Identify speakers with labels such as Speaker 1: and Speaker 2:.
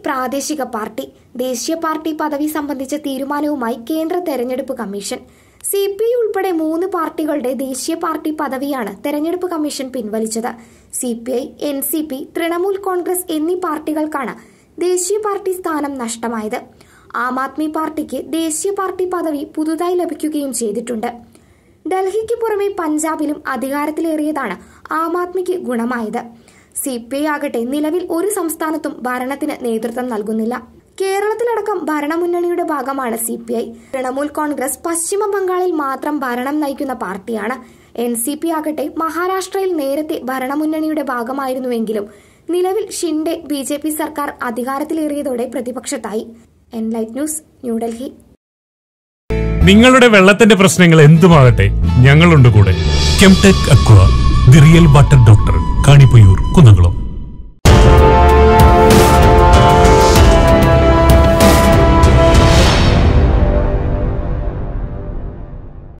Speaker 1: പ്രാദേശിക പാർട്ടി ദേശീയ പാർട്ടി പദവി സംബന്ധിച്ച തീരുമാനവുമായി കേന്ദ്ര തെരഞ്ഞെടുപ്പ് കമ്മീഷൻ സി പി ഐ ഉൾപ്പെടെ മൂന്ന് പാർട്ടികളുടെ ദേശീയ പാർട്ടി പദവിയാണ് തെരഞ്ഞെടുപ്പ് കമ്മീഷൻ പിൻവലിച്ചത് C P I N C P Trinamool Congress എന്നീ പാർട്ടികൾക്കാണ് ദേശീയ പാർട്ടി സ്ഥാനം നഷ്ടമായത് ആം ആദ്മി പാർട്ടിക്ക് ദേശീയ പാർട്ടി പദവി പുതുതായി ലഭിക്കുകയും ചെയ്തിട്ടുണ്ട് ഡൽഹിക്ക് പുറമെ പഞ്ചാബിലും അധികാരത്തിലേറിയതാണ് ആം ആദ്മിക്ക് ഗുണമായത് സി പി ഐ ആകട്ടെ നിലവിൽ ഒരു സംസ്ഥാനത്തും ഭരണത്തിന് നേതൃത്വം നൽകുന്നില്ല കേരളത്തിലടക്കം ഭരണമുന്നണിയുടെ ഭാഗമാണ് C P I Trinamool Congress Paschim ബംഗാളിൽ മാത്രം ഭരണം നയിക്കുന്ന പാർട്ടിയാണ് എൻ സി പി ആകട്ടെ മഹാരാഷ്ട്രയിൽ നേരത്തെ ഭരണമുന്നണിയുടെ ഭാഗമായിരുന്നുവെങ്കിലും നിലവിൽ ഷിൻഡെ ബി ജെ പി സർക്കാർ അധികാരത്തിലേറിയതോടെ പ്രതിപക്ഷത്തായി എൻലൈറ്റ് ന്യൂസ് ന്യൂഡൽഹി
Speaker 2: നിങ്ങളുടെ വെള്ളത്തിന്റെ പ്രശ്നങ്ങൾ എന്തുമാകട്ടെ ഞങ്ങളുണ്ട് കൂടെ
Speaker 3: Chemtech aqua the real water doctor Kanippayyur Kunnamkulam